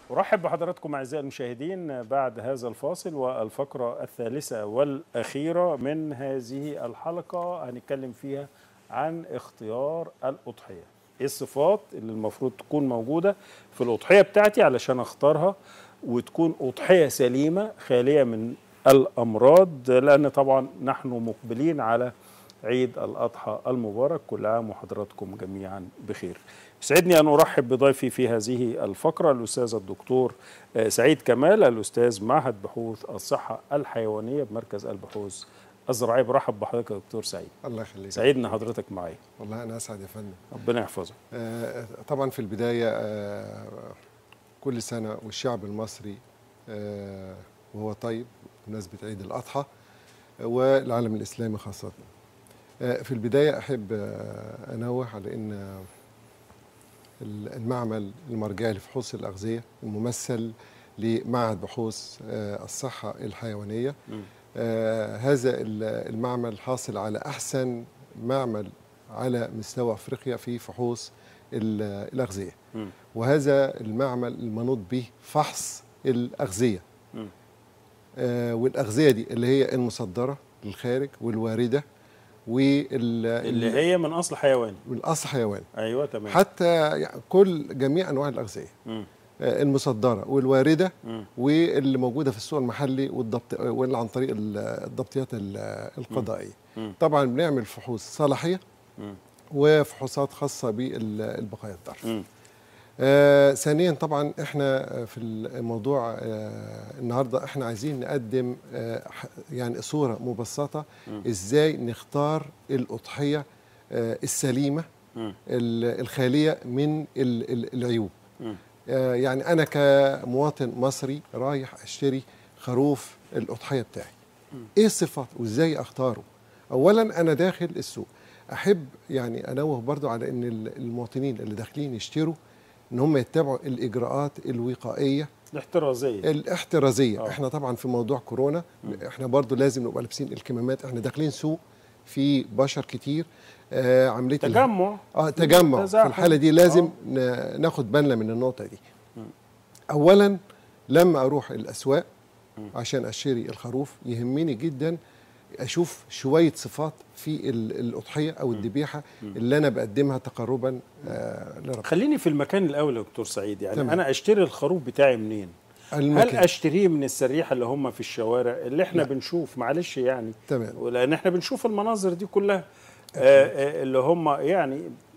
أرحب بحضراتكم أعزائي المشاهدين بعد هذا الفاصل والفقرة الثالثة والأخيرة من هذه الحلقة هنتكلم فيها عن اختيار الأضحية إيه الصفات اللي المفروض تكون موجودة في الأضحية بتاعتي علشان أختارها وتكون أضحية سليمة خالية من الأمراض لأن طبعا نحن مقبلين على عيد الأضحى المبارك كل عام وحضراتكم جميعا بخير يسعدني أن أرحب بضيفي في هذه الفقرة الأستاذ الدكتور سعيد كمال الأستاذ معهد بحوث الصحة الحيوانية بمركز البحوث الزراعية برحب بحضرتك يا دكتور سعيد الله يخليك سعيد ان حضرتك معايا والله انا اسعد يا فندم ربنا يحفظك آه طبعا في البدايه آه كل سنه والشعب المصري آه وهو طيب بمناسبه عيد الاضحى آه والعالم الاسلامي خاصه آه في البدايه احب آه انوه على ان المعمل المرجعي لفحوص الاغذيه الممثل لمعهد بحوث آه الصحه الحيوانيه آه هذا المعمل حاصل على احسن معمل على مستوى افريقيا في فحوص الاغذيه م. وهذا المعمل المنوط به فحص الاغذيه آه والاغذيه دي اللي هي المصدره للخارج والوارده وال اللي هي من اصل حيواني من اصل حيواني ايوه تمام حتى يعني كل جميع انواع الاغذيه م. المصدره والوارده م. واللي موجوده في السوق المحلي والضبط واللي عن طريق الضبطيات القضائيه م. طبعا بنعمل فحوص صلاحيه م. وفحوصات خاصه بالبقايا الضرف آه ثانيا طبعا احنا في الموضوع آه النهارده احنا عايزين نقدم آه يعني صوره مبسطه ازاي نختار الاضحيه آه السليمه الخاليه من العيوب يعني انا كمواطن مصري رايح اشتري خروف الاضحيه بتاعي ايه الصفات وازاي اختاره اولا انا داخل السوق احب يعني انوه برضو على ان المواطنين اللي داخلين يشتروا ان هم يتبعوا الاجراءات الوقائيه الاحترازيه الاحترازيه أوه. احنا طبعا في موضوع كورونا م. احنا برضو لازم نبقى لابسين الكمامات احنا داخلين سوق في بشر كتير آه عمليه تجمع اه تجمع في الحاله دي لازم أوه. ناخد بالنا من النقطه دي م. اولا لما اروح الاسواق م. عشان اشتري الخروف يهمني جدا اشوف شويه صفات في الاضحيه او الذبيحه اللي انا بقدمها تقربا آه لربنا خليني في المكان الاول يا دكتور سعيد يعني تمام. انا اشتري الخروف بتاعي منين المكان. هل اشتريه من السريحه اللي هم في الشوارع اللي احنا لا. بنشوف معلش يعني تمام لان احنا بنشوف المناظر دي كلها آه اللي هم يعني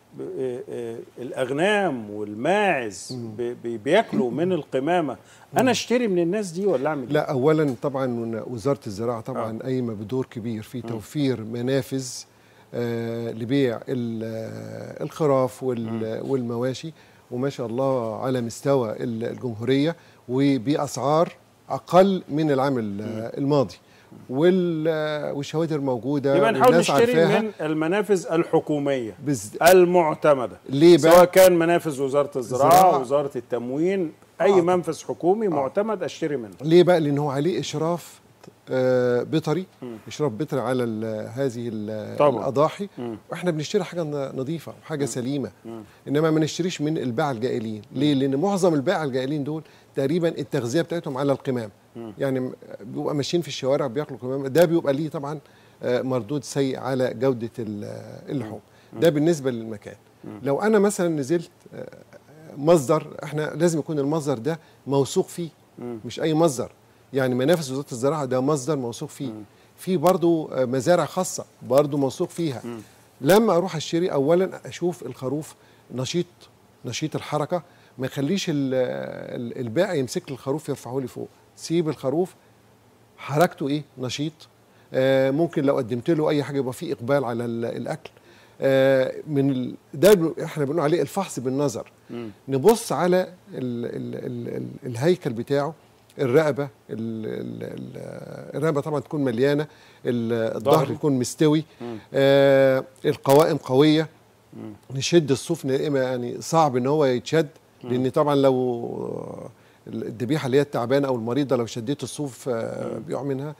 الاغنام والماعز بياكلوا من القمامه انا اشتري من الناس دي ولا اعمل لا اولا طبعا وزاره الزراعه طبعا آه. قايمه بدور كبير في توفير منافذ آه لبيع الخراف والمواشي وما شاء الله على مستوى الجمهوريه وباسعار اقل من العام الماضي والشوادر موجوده يبقى نحاول نشتري من المنافذ الحكوميه بز... المعتمده ليه بقى؟ سواء كان منافذ وزاره الزراعه زراعة. وزاره التموين اي آه. منفذ حكومي معتمد اشتري منه ليه بقى لان هو عليه اشراف آه بيطري اشراف بيطري على هذه طبعا. الاضاحي مم. واحنا بنشتري حاجه نظيفه وحاجه مم. سليمه مم. انما ما نشتريش من الباعه الجائلين ليه لان معظم الباعه الجائلين دول تقريبا التغذيه بتاعتهم على القمام يعني بيبقى ماشيين في الشوارع بياكلوا قمامه ده بيبقى ليه طبعا مردود سيء على جوده اللحوم ده بالنسبه للمكان لو انا مثلا نزلت مصدر احنا لازم يكون المصدر ده موثوق فيه مش اي مصدر يعني منافذ وزاره الزراعه ده مصدر موثوق فيه في برضه مزارع خاصه برضه موثوق فيها لما اروح اشتري اولا اشوف الخروف نشيط نشيط الحركه ما يخليش البائع يمسك لي الخروف يرفعه لي فوق سيب الخروف حركته ايه نشيط آه ممكن لو قدمت له اي حاجه يبقى فيه اقبال على الاكل آه من ال... ده احنا بنقول عليه الفحص بالنظر م. نبص على ال ال ال ال الهيكل بتاعه الرقبه ال ال الرقبه طبعا تكون مليانه الظهر يكون مستوي آه القوائم قويه م. نشد الصوف يعني صعب ان هو يتشد لان طبعا لو الذبيحه اللي هي التعبانه او المريضه لو شديت الصوف بيقع منها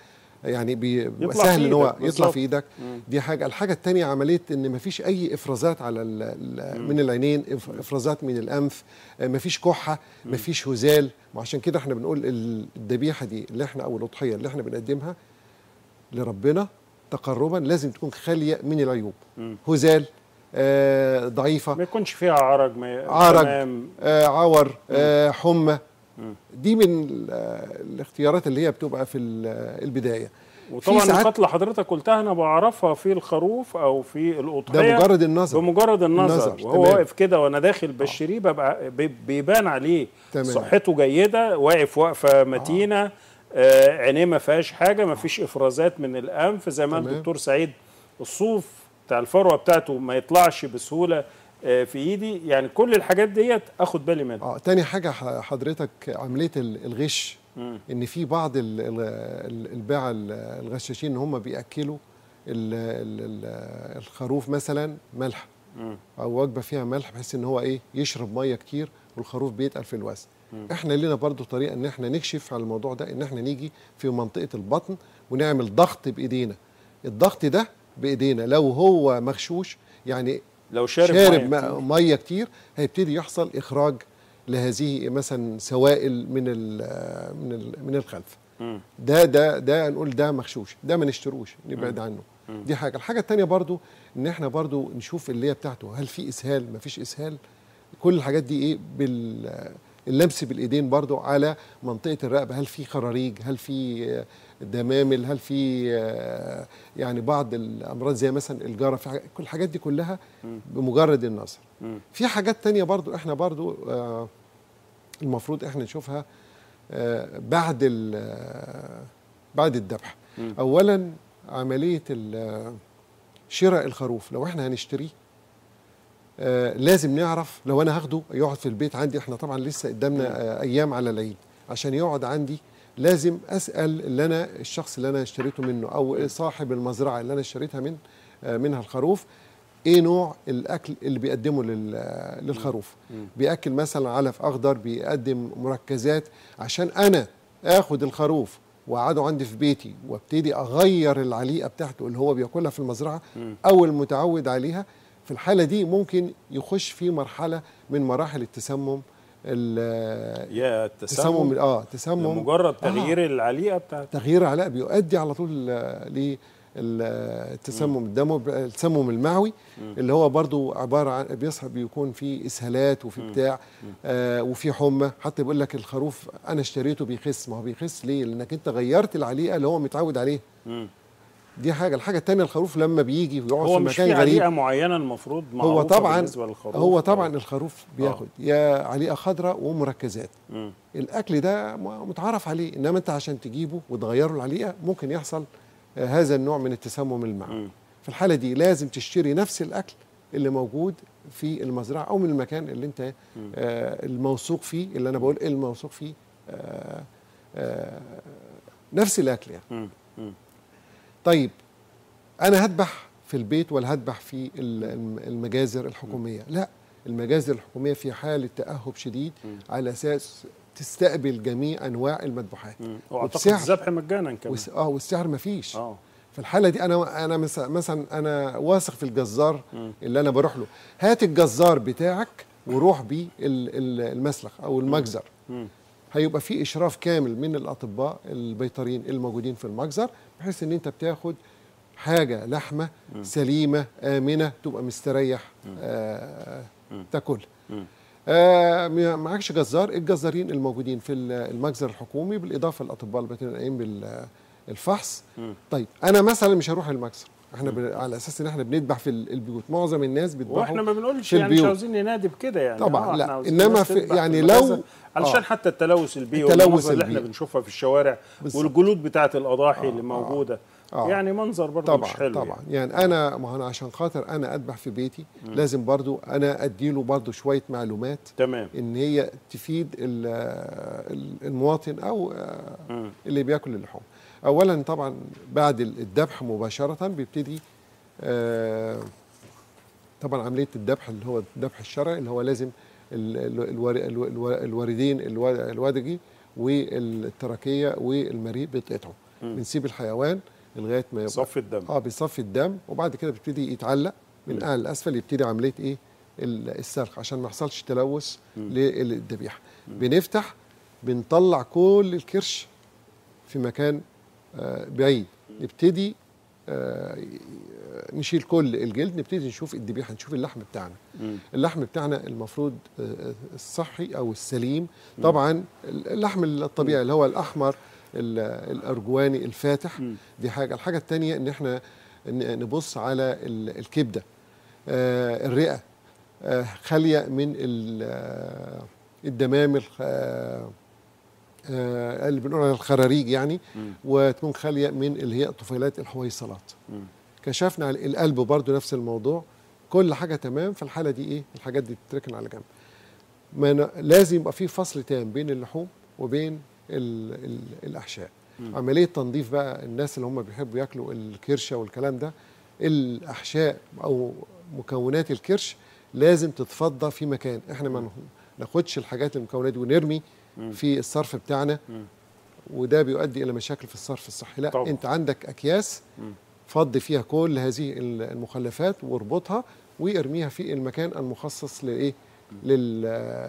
يعني بي- يطلع سهل في ان هو إيدك يطلع بالظبط. في ايدك دي حاجه الحاجه الثانيه عمليه ان مفيش اي افرازات على ال ال من العينين إف- افرازات من الانف آه، مفيش كحه مفيش هزال وعشان كده احنا بنقول ال- الذبيحه دي اللي احنا او الاضحيه اللي احنا بنقدمها لربنا تقربا لازم تكون خاليه من العيوب هزال آه ضعيفه ما يكونش فيها عرج ما ي- عرج تمام. آه عور آه حمى دي من ال- آه، الاختيارات اللي هي بتبقى في ال- البدايه وطبعا في ساعات- النقاط اللي حضرتك قلتها انا بعرفها في الخروف او في ده الاضحيه مجرد النظر بمجرد النظر, النظر، وهو تمام. واقف كده وانا داخل بشتريه ببقى بي- بيبان عليه تمام. صحته جيده واقف وقفه متينه آه عينيه ما فيهاش حاجه ما فيش افرازات من الانف زي ما تمام. الدكتور سعيد الصوف بتاع الفروه بتاعته ما يطلعش بسهوله آه في ايدي يعني كل الحاجات ديت اخد بالي منها اه تاني حاجه ح- حضرتك عمليه ال- الغش مم. ان في بعض ال- ال- ال- الباعة ال- الغشاشين ان هم بياكلوا ال- ال- ال- الخروف مثلا ملح مم. او وجبه فيها ملح بحيث ان هو ايه يشرب ميه كتير والخروف بيتقل في الوزن احنا لنا برضو طريقه ان احنا نكشف على الموضوع ده ان احنا نيجي في منطقه البطن ونعمل ضغط بايدينا الضغط ده بايدينا لو هو مغشوش يعني لو شارب, شارب مية مية, ميه كتير هيبتدي يحصل اخراج لهذه مثلا سوائل من ال من ال من الخلف مم. ده ده ده نقول ده مغشوش ده ما نشتروش نبعد عنه دي حاجه الحاجه الثانيه برضو ان احنا برضو نشوف اللي هي بتاعته هل في اسهال ما فيش اسهال كل الحاجات دي ايه بال اللمس بالايدين برضو على منطقه الرقبه هل في خراريج هل في آه، دمامل هل في آه، يعني بعض الامراض زي مثلا الجاره في حاجة كل الحاجات دي كلها بمجرد النظر مم. في حاجات تانية برضو احنا برضو آه، المفروض احنا نشوفها آه، بعد ال- آه، بعد الذبح مم. اولا عمليه ال- آه، شراء الخروف لو احنا هنشتريه آه، لازم نعرف لو انا هاخده يقعد في البيت عندي احنا طبعا لسه قدامنا آه، ايام على العيد عشان يقعد عندي لازم اسال اللي انا الشخص اللي انا اشتريته منه او صاحب المزرعه اللي انا اشتريتها من آه، منها الخروف ايه نوع الاكل اللي بيقدمه لل- آه، للخروف بياكل مثلا علف اخضر بيقدم مركزات عشان انا اخد الخروف واقعده عندي في بيتي وابتدي اغير العليقه بتاعته اللي هو بياكلها في المزرعه او المتعود عليها في الحاله دي ممكن يخش في مرحله من مراحل التسمم ال- يا التسمم التسمم اه تسمم مجرد تغيير آه. العليقه بتاعت تغيير العلاقه بيؤدي على طول آه، للتسمم الدموي التسمم المعوي اللي هو برضو عباره عن بيصحى بيكون فيه اسهالات وفي بتاع آه وفي حمى حتى بيقول لك الخروف انا اشتريته بيخس ما هو بيخس ليه لانك انت غيرت العليقه اللي هو متعود عليه مم. دي حاجه الحاجه الثانيه الخروف لما بيجي ويقعد هو في مش مكان في غريب عليقه معينه المفروض هو معروفة طبعا بالنسبه للخروف هو أو- طبعا الخروف بياخد يا عليقه خضراء ومركزات مم. الاكل ده م- متعارف عليه انما انت عشان تجيبه وتغيره العليقه ممكن يحصل آه، هذا النوع من التسمم المعوي مم. في الحاله دي لازم تشتري نفس الاكل اللي موجود في المزرعه او من المكان اللي انت آه الموثوق فيه اللي انا بقول الموثوق فيه آه آه نفس الاكل يعني مم. مم. طيب انا هذبح في البيت ولا هذبح في ال- الم- المجازر الحكوميه لا المجازر الحكوميه في حاله تاهب شديد على اساس تستقبل جميع انواع المذبوحات مم. واعتقد وبسعر- الذبح مجانا كمان وس- اه والسعر مفيش اه في الحاله دي انا انا مس- مثلا انا واثق في الجزار اللي انا بروح له هات الجزار بتاعك وروح بيه ال- ال- المسلخ او المجزر مم. هيبقى في اشراف كامل من الاطباء البيطريين الموجودين في المجزر بحيث ان انت بتاخد حاجه لحمه سليمه امنه تبقى مستريح آه تاكل آه ما- معكش جزار الجزارين الموجودين في ال- المجزر الحكومي بالاضافه للاطباء البيطريين بالفحص طيب انا مثلا مش هروح المجزر احنا ب... على اساس ان احنا بنذبح في ال- البيوت معظم الناس بيذبحوا واحنا ما بنقولش في يعني مش البيوت. عاوزين ننادي بكده يعني طبعاً، آه، لا. إحنا عاوزين إنما الناس في- تذبح يعني المجازر لو- علشان آه. حتى التلوث البيئي التلوث والمناظر اللي احنا البيئي. بنشوفها في الشوارع بالظبط. والجلود بتاعه الاضاحي اللي موجوده آه. يعني منظر برضه طبعا مش حلو طبعا يعني. يعني انا ما هو انا عشان خاطر انا اذبح في بيتي لازم برضو انا اديله برضو شويه معلومات تمام ان هي تفيد ال- ال- المواطن او آه، مم. اللي بياكل اللحوم اولا طبعا بعد الذبح مباشره بيبتدي آه، طبعا عمليه الذبح اللي هو الذبح الشرعي اللي هو لازم ال- ال- الور- الو- الو- الوالدين الوا- الوادجي والتركيه والمريء بيتقطعوا بنسيب الحيوان لغايه ما يبقى صفي الدم اه بيصفي الدم وبعد كده بيبتدي يتعلق من اعلى لاسفل يبتدي عمليه ايه ال- السلخ عشان ما يحصلش تلوث للذبيحه بنفتح بنطلع كل الكرش في مكان آه، بعيد نبتدي آه، نشيل كل الجلد نبتدي نشوف الذبيحه نشوف اللحم بتاعنا مم. اللحم بتاعنا المفروض آه، الصحي او السليم طبعا اللحم الطبيعي اللي هو الاحمر ال- الارجواني الفاتح مم. دي حاجه الحاجه الثانيه ان احنا ن- نبص على ال- الكبده آه، الرئه آه، خاليه من ال- آه، الدمام الخ- آه، آه، اللي بنقول عليها الخراريج يعني مم. وتكون خاليه من اللي هي طفيلات الحويصلات مم. كشفنا على القلب برضو نفس الموضوع كل حاجه تمام في الحاله دي ايه الحاجات دي تتركن على جنب ما ن- لازم يبقى في فصل تام بين اللحوم وبين ال ال الاحشاء مم. عمليه تنظيف بقى الناس اللي هم بيحبوا ياكلوا الكرشه والكلام ده الاحشاء او مكونات الكرش لازم تتفضى في مكان احنا ما ناخدش الحاجات المكونات دي ونرمي مم. في الصرف بتاعنا مم. وده بيؤدي الى مشاكل في الصرف الصحي لا طبعا. انت عندك اكياس مم. فضي فيها كل هذه المخلفات واربطها وارميها في المكان المخصص لايه لل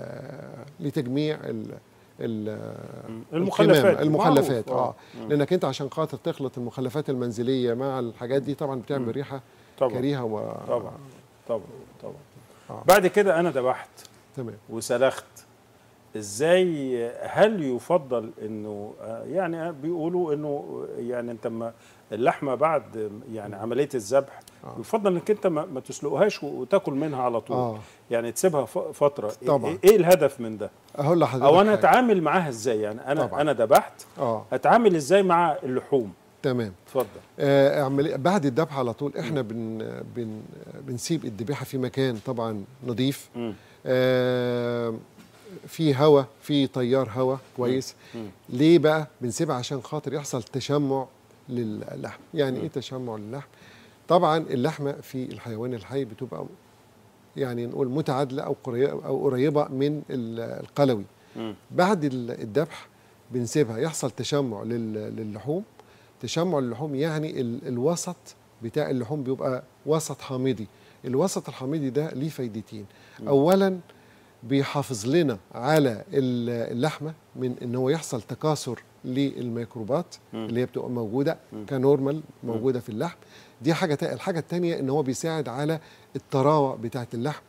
لتجميع ال ال المخلفات الكمامة، المخلفات معروف. اه لانك انت عشان خاطر تخلط المخلفات المنزليه مع الحاجات دي طبعا بتعمل ريحه طبعا كريهه و... طبعا طبعا طبعا آه. بعد كده انا ذبحت تمام وسلخت ازاي هل يفضل انه آه، يعني بيقولوا انه يعني انت ما اللحمه بعد يعني عمليه الذبح آه. يفضل انك انت ما, ما تسلقهاش وتاكل منها على طول اه يعني تسيبها ف- فتره إيه- طبعا. ايه الهدف من ده اقول لحضرتك او انا حاجة. اتعامل معاها ازاي يعني انا طبعا. انا ذبحت اه اتعامل ازاي مع اللحوم تمام اتفضل آه، عملية بعد الذبح على طول احنا بن بن بنسيب الذبيحه في مكان طبعا نظيف مم. آه، في هواء في تيار هواء كويس مم. ليه بقى بنسيبها عشان خاطر يحصل تشمع للحم يعني ايه تشمع للحم طبعا اللحمه في الحيوان الحي بتبقى يعني نقول متعادله او قريبه او قريبه من ال- القلوي مم. بعد ال- الذبح بنسيبها يحصل تشمع لل- للحوم تشمع اللحوم يعني ال- الوسط بتاع اللحوم بيبقى وسط حامضي الوسط الحامضي ده ليه فايدتين اولا بيحافظ لنا على ال- اللحمه من ان هو يحصل تكاثر للميكروبات مم. اللي هي بتبقى موجوده مم. كنورمال موجوده في اللحم دي حاجه تا- الحاجه الثانيه ان هو بيساعد على الطراوه بتاعه اللحم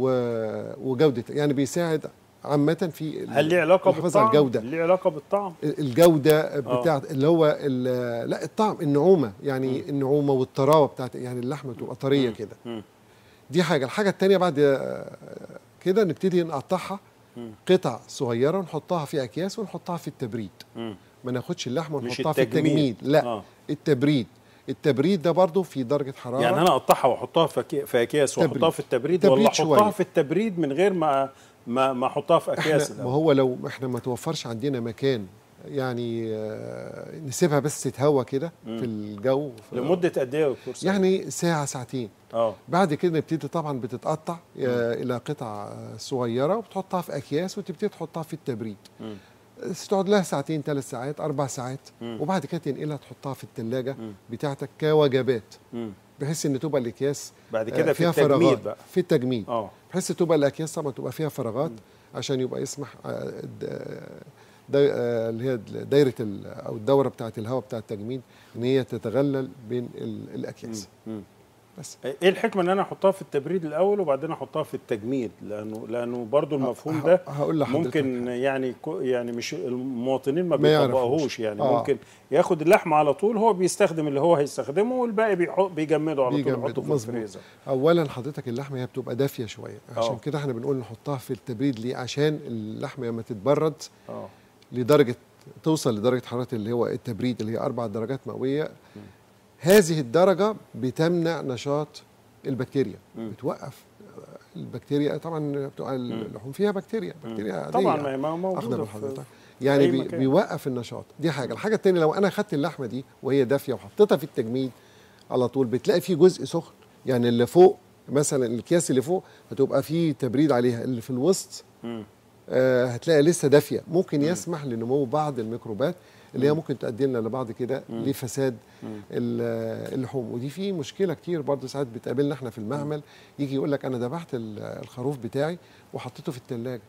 و- وجوده يعني بيساعد عامه في ال- هل ليه علاقه الحفاظ على بالطعم الجوده ليه علاقه بالطعم الجوده بتاعت اللي هو ال- لا الطعم النعومه يعني النعومه والطراوه بتاعت يعني اللحمه بتبقى طريه مم. كده مم. دي حاجه الحاجه الثانيه بعد آه، كده نبتدي نقطعها مم. قطع صغيره ونحطها في اكياس ونحطها في التبريد مم. ما ناخدش اللحمه مش ونحطها في التجميد. التجميد لا آه. التبريد التبريد ده برضو في درجه حراره يعني انا اقطعها واحطها في أكي- في اكياس تبريد. واحطها في التبريد تبريد ولا احطها شوية. في التبريد من غير ما ما ما احطها في اكياس احنا ما الأول؟ هو لو احنا ما توفرش عندنا مكان يعني آه، نسيبها بس تتهوى كده مم. في الجو في- لمده قد ايه يا دكتور سعيد؟ يعني ساعه ساعتين اه بعد كده نبتدي طبعا بتتقطع آه، الى قطع آه، صغيره وبتحطها في اكياس وتبتدي تحطها في التبريد مم. تقعد لها ساعتين ثلاث ساعات اربع ساعات مم. وبعد كده تنقلها تحطها في الثلاجه مم. بتاعتك كوجبات مم. بحيث ان تبقى الاكياس بعد آه، كده في فيها التجميد فراغات بقى في التجميد اه بحيث تبقى الاكياس طبعا تبقى فيها فراغات عشان يبقى يسمح آه، د- دا- آه، اللي هي دايره ال- او الدوره بتاعه الهواء بتاع التجميد ان هي تتغلل بين ال- الاكياس مم. بس ايه الحكمه ان انا احطها في التبريد الاول وبعدين احطها في التجميد لانه لانه برضو المفهوم ه- ده هقول لحضرتك ممكن يعني كو- يعني مش المواطنين ما ما يعرفوش. بيطبقوهوش يعني آه. ممكن ياخد اللحمه على طول هو بيستخدم اللي هو هيستخدمه والباقي بيحط بيجمده على طول بيجمده، يحطه في مظبوط. الفريزر اولا حضرتك اللحمه هي بتبقى دافيه شويه عشان آه. كده احنا بنقول نحطها في التبريد ليه عشان اللحمه لما تتبرد اه لدرجه توصل لدرجه حراره اللي هو التبريد اللي هي اربع درجات مئويه هذه الدرجه بتمنع نشاط البكتيريا مم. بتوقف البكتيريا طبعا بتبقى اللحوم فيها بكتيريا بكتيريا عاديه طبعا ما هي اخده موجوده من في حضرتك في يعني أي بي مكان. بيوقف النشاط دي حاجه الحاجه الثانيه لو انا خدت اللحمه دي وهي دافيه وحطيتها في التجميد على طول بتلاقي فيه جزء سخن يعني اللي فوق مثلا الاكياس اللي فوق هتبقى فيه تبريد عليها اللي في الوسط مم. آه هتلاقي لسه دافيه ممكن يسمح لنمو بعض الميكروبات اللي هي ممكن تؤدي لنا لبعض كده لفساد ال- اللحوم ودي في مشكله كتير برضه ساعات بتقابلنا احنا في المعمل يجي يقول لك انا ذبحت ال- الخروف بتاعي وحطيته في الثلاجه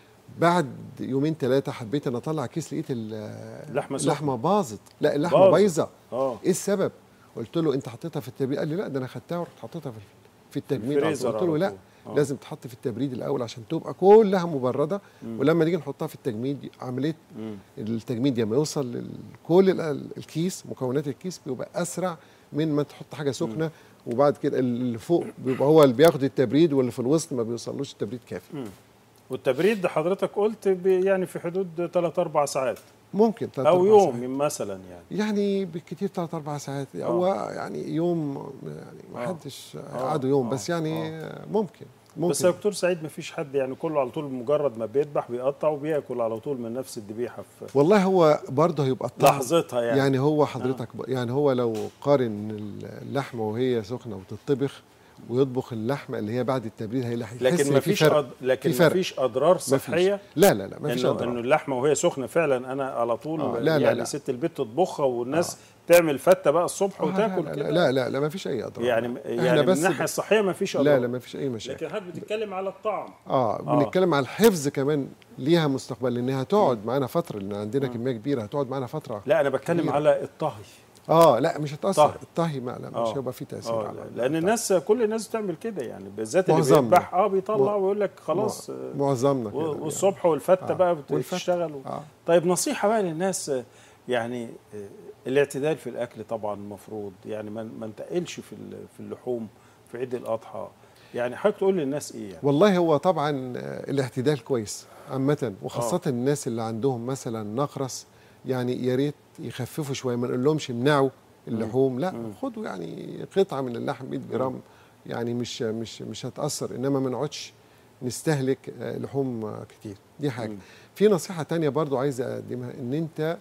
بعد يومين ثلاثه حبيت انا اطلع كيس لقيت ال- اللحمة سخنة. اللحمه باظت لا اللحمه باظت. بايظه اه ايه السبب قلت له انت حطيتها في التبريد قال لي لا ده انا خدتها ورحت حطيتها في في التجميد على طول. الفريزر قلت له على لا طول. آه. لازم تحط في التبريد الاول عشان تبقى كلها مبرده ولما نيجي نحطها في التجميد عمليه مم. التجميد لما يوصل لكل ال- الكيس مكونات الكيس بيبقى اسرع من ما تحط حاجه سخنه وبعد كده اللي فوق بيبقى هو اللي بياخد التبريد واللي في الوسط ما بيوصلوش التبريد كافي والتبريد حضرتك قلت بي- يعني في حدود 3 4 ساعات ممكن تلات او أربع يوم ساعات. مثلا يعني يعني بالكتير ثلاث اربع ساعات هو يعني يوم يعني ما آه. حدش آه. قعدوا يوم آه. بس يعني ممكن ممكن بس يا دكتور سعيد ما فيش حد يعني كله على طول مجرد ما بيذبح بيقطع وبياكل على طول من نفس الذبيحه في والله هو برضه هيبقى الطعم لحظتها يعني, يعني هو حضرتك ب- يعني هو لو قارن اللحمه وهي سخنه وتطبخ ويطبخ اللحمه اللي هي بعد التبريد هي هيحس لكن إن ما في فيش فرق. أد... لكن في ما فرق. فيش اضرار مفيش. صحيه لا لا لا ما فيش انه أضرار. انه اللحمه وهي سخنه فعلا انا على طول آه، لا، لا، يعني لا. ست البيت تطبخها والناس تعمل فته بقى الصبح آه، وتاكل لا كده لا, لا لا لا ما فيش اي اضرار يعني احنا يعني من بس الناحيه الصحيه ما فيش اضرار لا لا ما فيش اي مشاكل لكن حضرتك بتتكلم على الطعم اه بنتكلم على الحفظ كمان ليها مستقبل لانها هتقعد معانا فتره لان عندنا كميه كبيره هتقعد معانا فتره لا انا بتكلم كبيرة. على الطهي اه لا مش هتاثر طهي. الطهي ما لا مش آه. هيبقى فيه تاثير اه على لان الناس كل الناس بتعمل كده يعني بالذات اللي معظمنا. بيذبح اه بيطلع مع- ويقول لك خلاص آه، معظمنا كده و- يعني. والصبح والفته آه. بقى والفتة. بتشتغل آه. طيب نصيحه بقى للناس آه، يعني آه، الاعتدال في الاكل طبعا مفروض يعني ما ما نتقلش في ال- في اللحوم في عيد الاضحى يعني حضرتك تقول للناس ايه يعني والله هو طبعا آه، الاعتدال كويس عامة وخاصة آه. الناس اللي عندهم مثلا نقرس يعني يا ريت يخففوا شوية ما نقول لهمش امنعوا اللحوم لا خدوا يعني قطعة من اللحم 100 جرام يعني مش مش مش هتأثر انما ما نقعدش نستهلك آه، لحوم آه، كتير دي حاجة مم. في نصيحة تانية برضو عايز اقدمها ان انت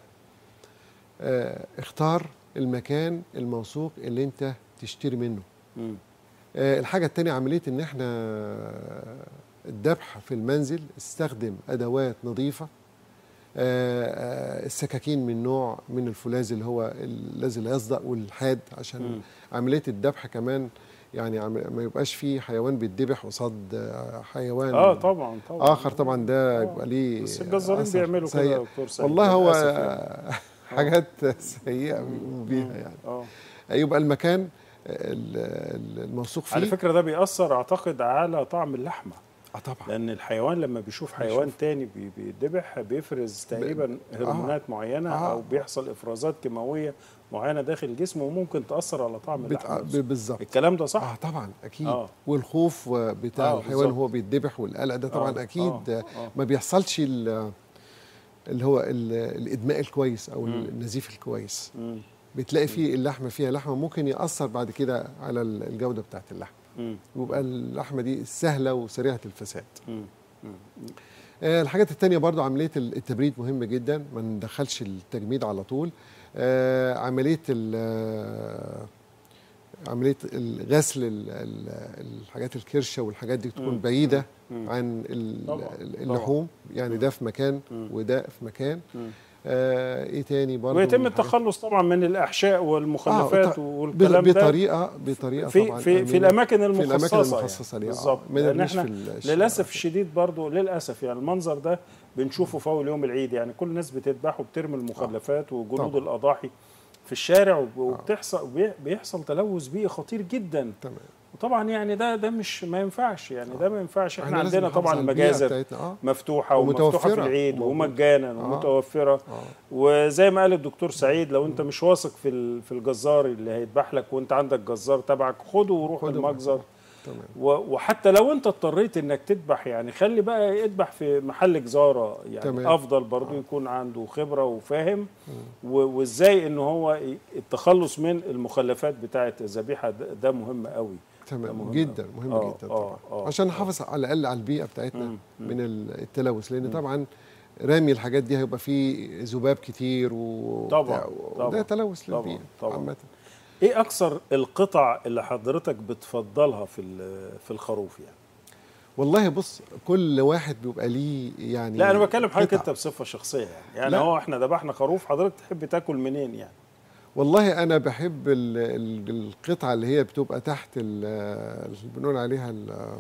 آه، اختار المكان الموثوق اللي انت تشتري منه مم. آه، الحاجة التانية عملية إن إحنا الذبح في المنزل استخدم أدوات نظيفة آه، آه، السكاكين من نوع من الفولاذ اللي هو الذي لا يصدأ والحاد عشان مم. عملية الذبح كمان يعني عم- ما يبقاش فيه حيوان بيتذبح قصاد آه، حيوان اه طبعا طبعا آخر طبعا ده آه. يبقى ليه بس الجزارين أثر بيعملوا كده يا سيء. دكتور سعيد والله هو للأسف يعني. حاجات سيئة بيقوموا بيها يعني اه يبقى المكان ال- ال- الموثوق فيه على فكره ده بيأثر اعتقد على طعم اللحمه اه طبعا لان الحيوان لما بيشوف حيوان تاني بي- بيتذبح بيفرز تقريبا هرمونات معينه آه. او بيحصل افرازات كيماويه معينه داخل جسمه وممكن تاثر على طعم بت... اللحمه ب- نفسه. بالظبط الكلام ده صح اه طبعا اكيد آه. آه. والخوف بتاع آه، آه الحيوان بالظبط. وهو بيتذبح والقلق ده طبعا آه، آه اكيد آه، آه آه. ما بيحصلش ال- اللي هو ال- الادماء الكويس او مم. النزيف الكويس مم. بتلاقي فيه اللحمه فيها لحمه ممكن ياثر بعد كده على ال- الجوده بتاعت اللحم مم. ويبقى اللحمه دي سهله وسريعه الفساد مم. مم. آه، الحاجات التانية برضو عملية التبريد مهمة جدا ما ندخلش التجميد على طول آه، عملية ال- آه، عملية غسل ال- ال- الحاجات الكرشة والحاجات دي تكون مم. بعيدة مم. عن ال- طبعاً، اللحوم يعني ده في مكان مم. وده في مكان مم. آه، ايه تاني برضو ويتم من الحاجات- التخلص طبعا من الاحشاء والمخلفات آه، والكلام ده بطريقة بطريقة في طبعا في في آمنة. الاماكن في الأماكن المخصصه المخصصة يعني. ليها، آه. بالظبط ما لان نرميش احنا في الشارع. للاسف الشديد برضو للاسف يعني المنظر ده بنشوفه في اول يوم العيد يعني كل الناس بتذبح وبترمي المخلفات وجلود طبعاً. الاضاحي في الشارع وب- وبتحصل بي- بيحصل تلوث بيئي خطير جدا تمام وطبعا يعني ده ده مش ما ينفعش يعني ده ما ينفعش احنا إحنا لازم عندنا نحافظ طبعا على البيئة المجازر بتاعتنا، اه مفتوحه ومفتوحه في ومتوفرة العيد وموجودة. ومجانا آه. ومتوفره آه. وزي ما قال الدكتور سعيد لو انت مش واثق في ال- في الجزار اللي هيذبح لك وانت عندك جزار تبعك خده وروح خده المجزر تمام و- وحتى لو انت اضطريت انك تذبح يعني خلي بقى يذبح في محل جزاره يعني تمام. تمام. افضل برضو يكون عنده خبره وفاهم و- وازاي ان هو ي- التخلص من المخلفات بتاعه الذبيحه ده, ده مهم قوي ده تمام مهم جدا مهم آه، جدا آه، طبعا آه، عشان نحافظ على الاقل على البيئه بتاعتنا مم، مم. من ال- التلوث لان طبعا رامي الحاجات دي هيبقى فيه ذباب كتير و طبعاً، وده طبعاً، تلوث طبعاً، للبيئه طبعاً. عامه ايه اكثر القطع اللي حضرتك بتفضلها في ال- في الخروف يعني والله بص كل واحد بيبقى ليه يعني لا انا بكلم حضرتك قطع. انت بصفه شخصيه يعني يعني لا. هو احنا ذبحنا خروف حضرتك تحب تاكل منين يعني والله انا بحب ال- ال- القطعه اللي هي بتبقى تحت ال- اللي بنقول عليها ال-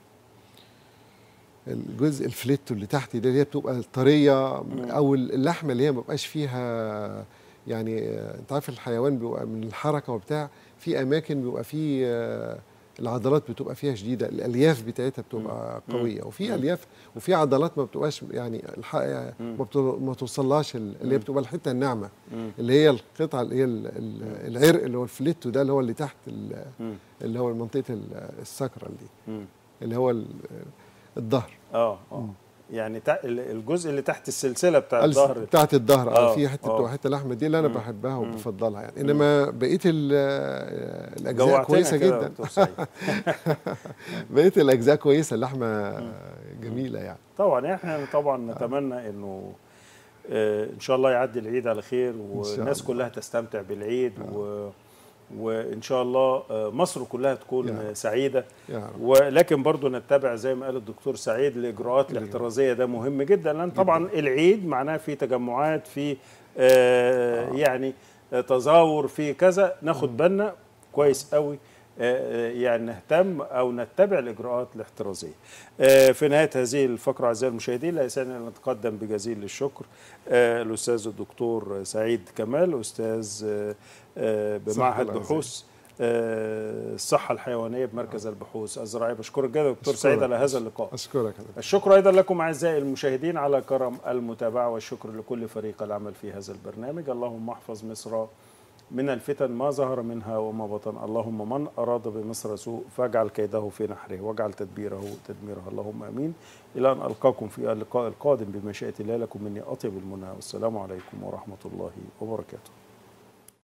الجزء الفليتو اللي تحت ده اللي هي بتبقى طريه او اللحمه اللي هي ما بيبقاش فيها يعني آه، انت عارف الحيوان بيبقى من الحركه وبتاع في اماكن بيبقى فيه آه، العضلات بتبقى فيها شديده الالياف بتاعتها بتبقى قويه وفي الياف وفي عضلات ما بتبقاش يعني الح- ما بت- ما توصلهاش ال- اللي هي بتبقى الحته الناعمه اللي هي القطعه اللي هي ال- ال- العرق اللي هو الفليتو ده اللي هو اللي تحت ال- اللي هو منطقه ال- السكرة دي مم. اللي هو ال- الظهر اه اه يعني تع- ال- الجزء اللي تحت السلسله بتاع الظهر بتاعت الظهر اه آه، في حته آه. بتبقى حته لحمه دي اللي انا بحبها وبفضلها يعني انما بقيه ال- الاجزاء جوعتنا كويسه كده يا جدا دكتور سعيد. بقيه الاجزاء كويسه اللحمه جميله يعني طبعا احنا طبعا نتمنى انه آه، ان شاء الله يعدي العيد على خير شاء والناس الله. كلها تستمتع بالعيد و وان شاء الله آه، مصر كلها تكون يا رب. سعيده يا رب ولكن برضو نتبع زي ما قال الدكتور سعيد الاجراءات الاحترازيه ده مهم جدا لان طبعا العيد معناه في تجمعات في آه يعني آه، تظاهر في كذا ناخد بالنا كويس قوي آه، آه، يعني نهتم او نتبع الاجراءات الاحترازيه. آه، في نهايه هذه الفقره اعزائي المشاهدين لا يسعني ان نتقدم بجزيل الشكر آه، الاستاذ الدكتور سعيد كمال استاذ آه، آه، بمعهد العظيم. بحوث آه، الصحه الحيوانيه بمركز البحوث الزراعيه بشكرك جدا دكتور أشكرك. سعيد على هذا اللقاء. اشكرك أنا. الشكر ايضا لكم اعزائي المشاهدين على كرم المتابعه والشكر لكل فريق العمل في هذا البرنامج اللهم احفظ مصر من الفتن ما ظهر منها وما بطن اللهم من اراد بمصر سوء فاجعل كيده في نحره واجعل تدبيره تدميره اللهم امين الى ان القاكم في اللقاء القادم بمشيئه الله لكم مني اطيب المنى والسلام عليكم ورحمه الله وبركاته